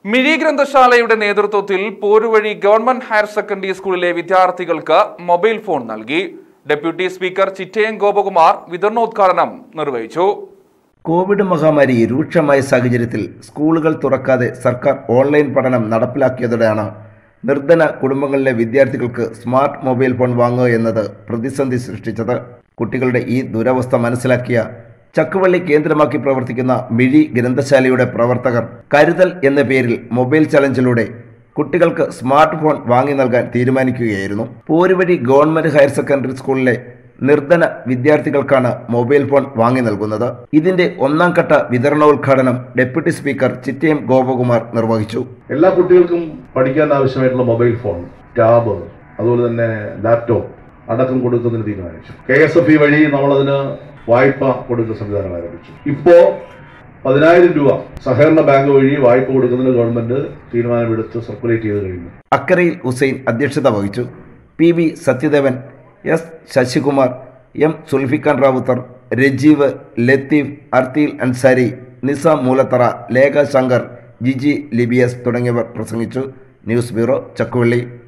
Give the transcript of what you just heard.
മിഴി ഗ്രന്ഥശാലയുടെ നേതൃത്വത്തിൽ Poruvazhi government higher secondary സ്കൂളിലെ വിദ്യാർത്ഥികൾക്ക് മൊബൈൽ ഫോൺ നൽകി ഡെപ്യൂട്ടി സ്പീക്കർ ചിറ്റയം ഗോപകുമാർ വിതരണോദ്ഘാടനം നിർവഹിച്ചു കോവിഡ് മഹാമാരി രൂക്ഷമായ സാഹചര്യത്തിൽ സ്കൂളുകൾ തുറക്കാതെ സർക്കാർ ഓൺലൈൻ പഠനം നടപ്പിലാക്കിയതോടെയാണ് നിർധന കുടുംബങ്ങളിലെ വിദ്യാർത്ഥികൾക്ക് സ്മാർട്ട് മൊബൈൽ ഫോൺ വാങ്ങുക എന്നത് പ്രതിസന്ധി സൃഷ്ടിച്ചത് കുട്ടികളുടെ ഈ ദുരവസ്ഥ മനസ്സിലാക്കിയ ചക്കുവള്ളി കേന്ദ്രമാക്കി പ്രവർത്തിക്കുന്ന മിഴി ഗ്രന്ഥശാലയുടെ പ്രവർത്തകർ കരുതൽ എന്ന പേരിൽ മൊബൈൽ ചലഞ്ചിലൂടെ കുട്ടികൾക്ക് സ്മാർട്ട് ഫോൺ വാങ്ങി നൽകാൻ തീരുമാനിക്കുകയായിരുന്നു പോരുവഴി ഗവൺമെന്റ് ഹയർ സെക്കൻഡറി സ്കൂളിലെ നിർധന വിദ്യാർത്ഥികൾക്കാണ് മൊബൈൽ ഫോൺ വാങ്ങി നൽകുന്നത് ഇതിന്റെ ഒന്നാം ഘട്ട വിതരണോദ്ഘാടനം ഡെപ്യൂട്ടി സ്പീക്കർ ചിറ്റയം ഗോപകുമാർ നിർവഹിച്ചു എല്ലാ കുട്ടികൾക്കും പഠിക്കാൻ ആവശ്യമായിട്ടുള്ള മൊബൈൽ ഫോൺ ടാബ് അതുപോലെ തന്നെ ലാപ്ടോപ്പ് അടക്കം കൊടുക്കുന്നതിന് തീരുമാനിച്ചു കെ എസ് എഫ് ഇ വഴി നമ്മളതിന് വായ്പ കൊടുക്കുന്ന സംവിധാനം ആരംഭിച്ചു ഇപ്പോ പതിനായിരം രൂപ സഹകരണ ബാങ്ക് വഴി വായ്പ കൊടുക്കുന്നതിന് ഗവൺമെന്റ് തീരുമാനമെടുത്ത് സർക്കുലേറ്റ് ചെയ്ത് കഴിഞ്ഞു അക്കരയിൽ ഹുസൈൻ അധ്യക്ഷത വഹിച്ചു P V Sathyadevan S Sasikumar M Sulfikhan Rawther Rajeev Latheef Artheel Ansari Nizam Moolathara Lekha Shankar Jiji Libius തുടങ്ങിയവർ പ്രസംഗിച്ചു ന്യൂസ് ബ്യൂറോ ചക്കുവള്ളി